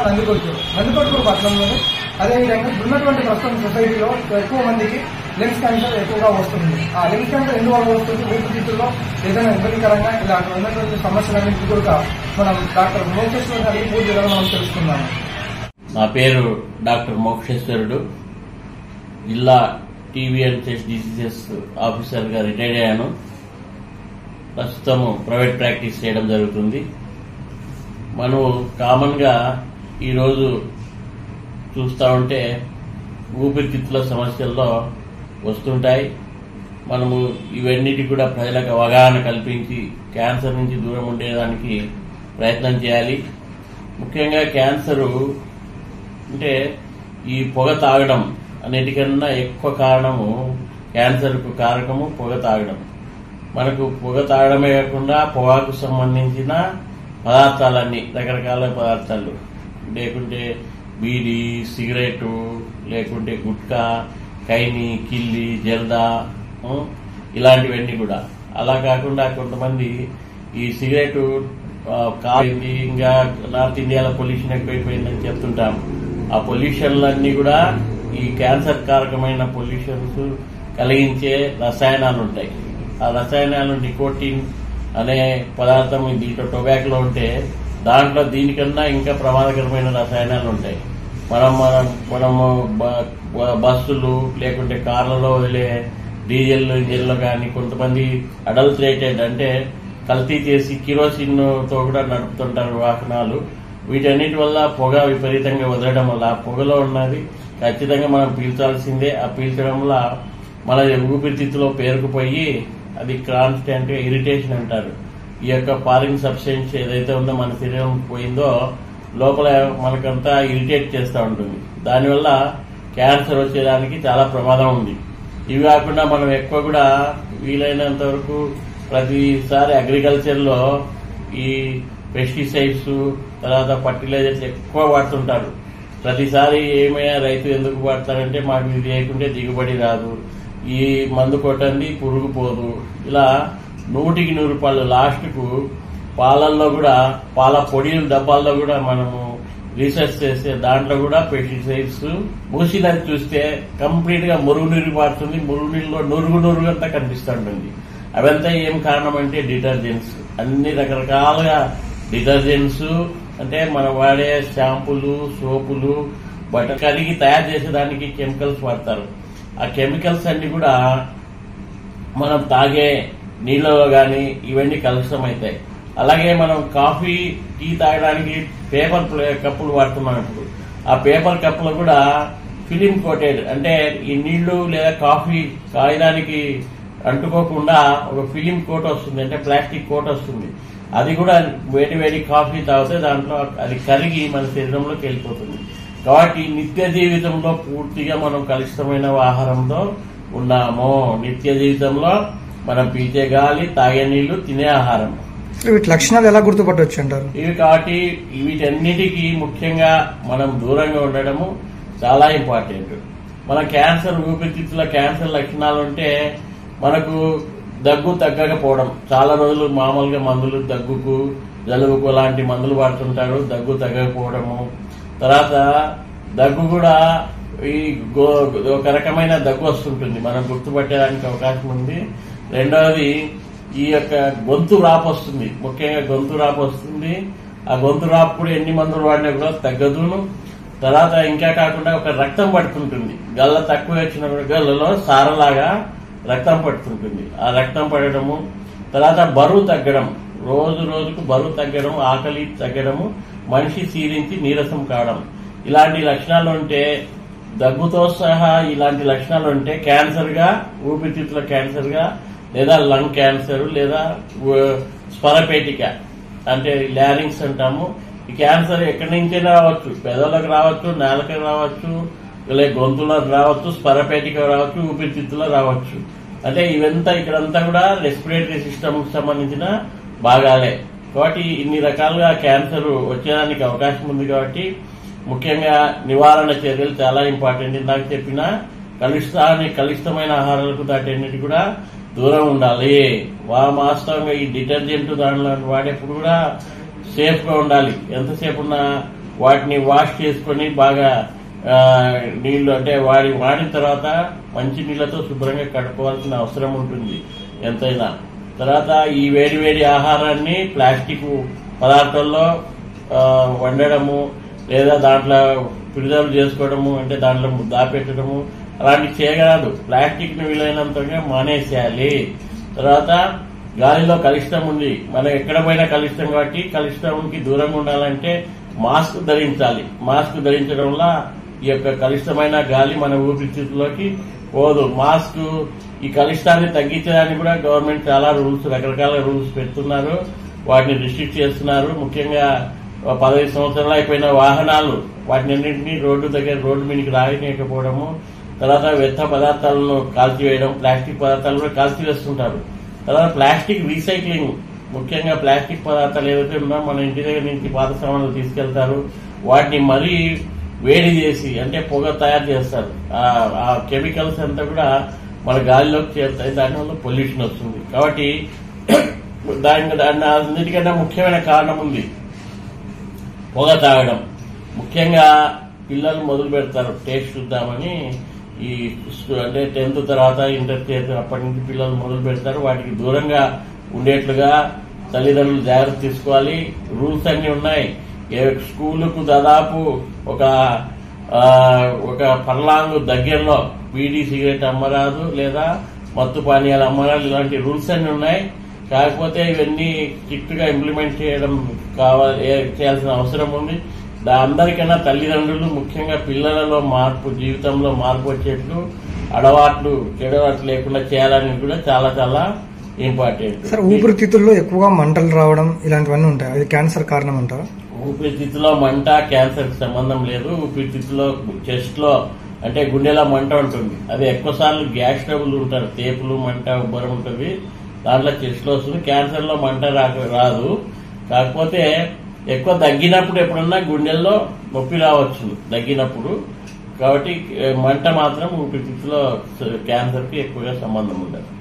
నందికొట్టు నందికొట్టు పట్టణంలోని అదేవిధంగా ఇప్పుడు ఉన్నటువంటి ప్రస్తుతం సొసైటీలో ఎక్కువ మందికి లెన్స్ క్యాన్సర్ ఎక్కువగా వస్తుంది ఆ లెన్స్ క్యాన్సర్ ఎందువల్ల వస్తుంది ఊపిరితిత్తుల్లో ఏదైనా ఇబ్బందికరంగా ఇలాంటి ఉన్నటువంటి సమస్యలన్నింటి కూడా మనం డాక్టర్ మోకేశ్వర్ గారి పూర్తి వివరాలు మనం తెలుసుకుందాము నా పేరు డాక్టర్ మోక్షేశ్వరుడు జిల్లా టీవీ అండ్ చెస్ట్ డిసీజెస్ ఆఫీసర్గా రిటైర్ అయ్యాను ప్రస్తుతము ప్రైవేట్ ప్రాక్టీస్ చేయడం జరుగుతుంది మనం కామన్గా ఈరోజు చూస్తూ ఉంటే ఊపిరితిత్తుల సమస్యల్లో వస్తుంటాయి మనము ఇవన్నిటి కూడా ప్రజలకు అవగాహన కల్పించి క్యాన్సర్ నుంచి దూరం ఉండేదానికి ప్రయత్నం చేయాలి ముఖ్యంగా క్యాన్సరు అంటే ఈ పొగ తాగడం అన్నిటికన్నా ఎక్కువ కారణము క్యాన్సర్కు కారకము పొగ తాగడం మనకు పొగ తాగడమే కాకుండా పొగాకు సంబంధించిన పదార్థాలన్నీ రకరకాల పదార్థాలు లేకుంటే బీడి సిగరెట్ లేకుంటే గుట్కా కైని కిల్లి జర్దా ఉం, ఇలాంటివన్నీ కూడా అలా కాకుండా కొంతమంది ఈ సిగరెట్ ఆ, కాలింది ఇంకా నార్త్ ఇండియాలో పొల్యూషన్ ఎక్కువైపోయిందని చెప్తుంటాం ఆ పొల్యూషన్లన్నీ కూడా ఈ క్యాన్సర్ కారకమైన పొల్యూషన్స్ కలిగించే రసాయనాలు ఉంటాయి ఆ రసాయనాలు నికోటిన్ అనే పదార్థం దీంట్లో టొబాకోలో ఉంటే దాంట్లో దీనికన్నా ఇంకా ప్రమాదకరమైన రసాయనాలు ఉంటాయి మనం మనం మనము బ- బ- బస్సులు లేకుంటే కార్లలో వదిలే డీజిల్ ఇంజిన్లు కానీ కొంతమంది అడల్ట్రేటెడ్ అంటే కల్తీ చేసి కిరోసిన్ తో కూడా నడుపుతుంటారు వాహనాలు వీటన్నిటి వల్ల పొగ విపరీతంగా వదలడం వల్ల ఆ పొగలో ఉన్నది ఖచ్చితంగా మనం పీల్చాల్సిందే ఆ పీల్చడం వల్ల మన ఊపిరితిత్తులో పేరుకుపోయి అది కాన్స్టెంట్ గా ఇరిటేషన్ అంటారు ఈ యొక్క ఫారిన్ సబ్స్టెన్స్ ఏదైతే ఉందో మన శరీరం పోయిందో లోపల మనకంతా ఇరిటేట్ చేస్తూ ఉంటుంది దానివల్ల క్యాన్సర్ వచ్చేదానికి చాలా ప్రమాదం ఉంది ఇవి కాకుండా మనం ఎక్కువ కూడా వీలైనంత వరకు ప్రతిసారి అగ్రికల్చర్ లో ఈ పెస్టిసైడ్స్ తర్వాత ఫర్టిలైజర్స్ ఎక్కువ వాడుతుంటారు ప్రతిసారి ఏమైనా రైతు ఎందుకు వాడతారంటే మాకు ఇది లేకుంటే దిగుబడి రాదు ఈ మందు కొట్టండి పురుగు పోదు ఇలా నూటికి నూరు రూపాయలు లాస్ట్కు పాలల్లో కూడా పాల పొడి డబ్బాల్లో కూడా మనము రీసెర్చ్ చేస్తే దాంట్లో కూడా పెస్టిసైడ్స్ మూసినది చూస్తే కంప్లీట్ గా మురుగునీరు మారుతుంది మురుగునీరులో నురుగు నురుగు అంతా కనిపిస్తుంటుంది అవంతా ఏం కారణం అంటే డిటర్జెంట్స్ అన్ని రకరకాలుగా డిటర్జెంట్స్ అంటే మనం వాడే షాంపూలు సోపులు బట్ట కడిగి తయారు చేసేదానికి కెమికల్స్ వాడతారు ఆ కెమికల్స్ అన్ని కూడా మనం తాగే నీళ్ళలో గాని ఇవన్నీ కలుషితం అవుతాయి అలాగే మనం కాఫీ టీ తాగడానికి పేపర్ ప్లే- కప్పులు వాడుతున్నాం ఇప్పుడు ఆ పేపర్ కప్పులు కూడా ఫిలిం కోటెడ్ అంటే ఈ నీళ్లు లేదా కాఫీ కాయడానికి అంటుకోకుండా ఒక ఫిలిం కోట్ వస్తుంది అంటే ప్లాస్టిక్ కోట్ వస్తుంది అది కూడా వేడి వేడి కాఫీ తాగితే దాంట్లో అది కరిగి మన శరీరంలోకి వెళ్ళిపోతుంది కాబట్టి నిత్య జీవితంలో పూర్తిగా మనం కలుషితమైన ఆహారంతో ఉన్నాము నిత్య జీవితంలో మనం పీల్చే గాలి తాగే నీళ్లు తినే ఆహారం వీటి లక్షణాలు ఎలా గుర్తుపట్టవచ్చు అంటారు ఇవి కాబట్టి వీటన్నిటికీ ముఖ్యంగా మనం దూరంగా ఉండడము చాలా ఇంపార్టెంట్ మన క్యాన్సర్ ఊపిరితిత్తుల క్యాన్సర్ లక్షణాలు ఉంటే మనకు దగ్గు తగ్గకపోవడం చాలా రోజులు మామూలుగా మందులు దగ్గుకు జలుబుకు లాంటి మందులు వాడుతుంటారు దగ్గు తగ్గకపోవడము తర్వాత దగ్గు కూడా ఈ గో- ఒక రకమైన దగ్గు వస్తుంటుంది మనం గుర్తుపట్టడానికి అవకాశం ఉంది రెండవది ఈ యొక్క గొంతు రాపు వస్తుంది ముఖ్యంగా గొంతు రాపు వస్తుంది ఆ గొంతు రాపు కూడా ఎన్ని మందులు వాడినా కూడా తగ్గదును తర్వాత ఇంకా కాకుండా ఒక రక్తం పడుతుంటుంది గల్ల తక్కువ వచ్చిన గల్లలో సారలాగా రక్తం పడుతుంటుంది ఆ రక్తం పడడము తర్వాత బరువు తగ్గడం రోజు రోజుకు బరువు తగ్గడం ఆకలి తగ్గడము మనిషి సీరించి నీరసం కావడం ఇలాంటి లక్షణాలు ఉంటే దగ్గుతో సహా ఇలాంటి లక్షణాలు ఉంటే క్యాన్సర్ గా ఊపిరితిత్తుల క్యాన్సర్ గా లేదా లంగ్ క్యాన్సర్ లేదా వ- స్వరపేటిక అంటే ల్యారింగ్స్ అంటాము ఈ క్యాన్సర్ ఎక్కడి నుంచైనా రావచ్చు పెదవులకు రావచ్చు నేలకు రావచ్చు లేదా గొంతులకు రావచ్చు స్వరపేటిక రావచ్చు ఊపిరితిత్తులో రావచ్చు అంటే ఇవంతా ఇక్కడంతా కూడా రెస్పిరేటరీ సిస్టమ్ కు సంబంధించిన భాగాలే కాబట్టి ఇన్ని రకాలుగా క్యాన్సర్ వచ్చేదానికి అవకాశం ఉంది కాబట్టి ముఖ్యంగా నివారణ చర్యలు చాలా ఇంపార్టెంట్ ఇందాక చెప్పిన కలుషితాన్ని కలుషితమైన ఆహారాలకు దాటన్నిటి కూడా దూరం ఉండాలి వా వాస్తవంగా ఈ డిటర్జెంట్ దానిలో వాడేప్పుడు కూడా సేఫ్ గా ఉండాలి ఎంతసేపు ఉన్నా వాటిని వాష్ చేసుకొని బాగా ఆ, నీళ్లు అంటే వాడి వాడిన తర్వాత మంచి నీళ్లతో శుభ్రంగా కడుక్కోవాల్సిన అవసరం ఉంటుంది ఎంతైనా తర్వాత ఈ వేడి వేడి ఆహారాన్ని ప్లాస్టిక్ పదార్థాల్లో ఆ, వండడము లేదా దాంట్లో ప్రిజర్వ్ చేసుకోవడము అంటే దాంట్లో దాపెట్టడము అలాంటివి చేయగలదు ప్లాస్టిక్ ను వీలైనంతగా మానేసేయాలి తర్వాత గాలిలో కలుషితం ఉంది మనం ఎక్కడ పోయినా కలుషితం కాబట్టి కలుషితంకి దూరంగా ఉండాలంటే మాస్క్ ధరించాలి మాస్క్ ధరించడం వల్ల ఈ యొక్క కలుషితమైన గాలి మన ఊపిరితిత్తులోకి పోదు మాస్క్ ఈ కలుషితాన్ని తగ్గించడానికి కూడా గవర్నమెంట్ చాలా రూల్స్ రకరకాల రూల్స్ పెడుతున్నారు వాటిని రిస్ట్రిక్ట్ చేస్తున్నారు ముఖ్యంగా పదహైదు సంవత్సరాలు అయిపోయిన వాహనాలు వాటిని అన్నింటినీ రోడ్డు దగ్గర రోడ్డు మీదకి రాయనీయకపోవడము తర్వాత వ్యర్థ పదార్థాలను కాల్చివేయడం ప్లాస్టిక్ పదార్థాలు కూడా కాల్చివేస్తుంటారు తర్వాత ప్లాస్టిక్ రీసైక్లింగ్ ముఖ్యంగా ప్లాస్టిక్ పదార్థాలు ఏవైతే ఉన్నాయో మన ఇంటి దగ్గర నుంచి పాత సామాన్లు తీసుకెళ్తారు వాటిని మరీ వేడి చేసి అంటే పొగ తయారు చేస్తారు ఆ- ఆ కెమికల్స్ అంతా కూడా మన గాలిలోకి చేరుతాయి దానివల్ల పొల్యూషన్ వస్తుంది కాబట్టి దాని దాని అన్నిటికన్నా ముఖ్యమైన కారణం ఉంది పొగ తాగడం ముఖ్యంగా పిల్లలు మొదలు పెడతారు టేస్ట్ చూద్దామని ఈ స్- అంటే టెన్త్ తర్వాత ఇంటర్ చేసిన అప్పటి నుంచి పిల్లలు మొదలు పెడతారు వాటికి దూరంగా ఉండేట్లుగా తల్లిదండ్రులు జాగ్రత్త తీసుకోవాలి రూల్స్ అన్ని ఉన్నాయి ఏ స్కూలుకు దాదాపు ఒక ఆ, ఒక పర్లాంగ్ దగ్గరలో బీడీ సిగరెట్ అమ్మరాదు లేదా మత్తు పానీయాలు అమ్మరాదు ఇలాంటి రూల్స్ అన్ని ఉన్నాయి కాకపోతే ఇవన్నీ స్ట్రిక్ట్ గా ఇంప్లిమెంట్ చేయడం కావాలి ఏ- చేయాల్సిన అవసరం ఉంది దా అందరికన్నా తల్లిదండ్రులు ముఖ్యంగా పిల్లలలో మార్పు జీవితంలో మార్పు వచ్చేట్లు అలవాట్లు చెడవాట్లు లేకుండా చేయాలని కూడా చాలా చాలా ఇంపార్టెంట్ సార్ ఊపిరితిత్తుల్లో ఎక్కువగా మంటలు రావడం ఇలాంటివన్నీ ఉంటాయి అది క్యాన్సర్ కారణం అంటారా ఊపిరితిత్తులో మంట క్యాన్సర్ కి సంబంధం లేదు ఊపిరితిత్తులో చెస్ట్ లో అంటే గుండెలో మంట ఉంటుంది అది ఎక్కువ సార్లు గ్యాస్ ట్రబుల్ ఉంటారు తేపులు మంట ఉబ్బరం ఉంటుంది దాంట్లో చెస్ట్ లో వస్తుంది క్యాన్సర్ లో మంట రాక రాదు కాకపోతే ఎక్కువ దగ్గినప్పుడు ఎప్పుడన్నా గుండెల్లో నొప్పి రావచ్చు దగ్గినప్పుడు కాబట్టి ఏ, మంట మాత్రం ఊపిరితిత్తులో క్యాన్సర్ కి ఎక్కువగా సంబంధం ఉండదు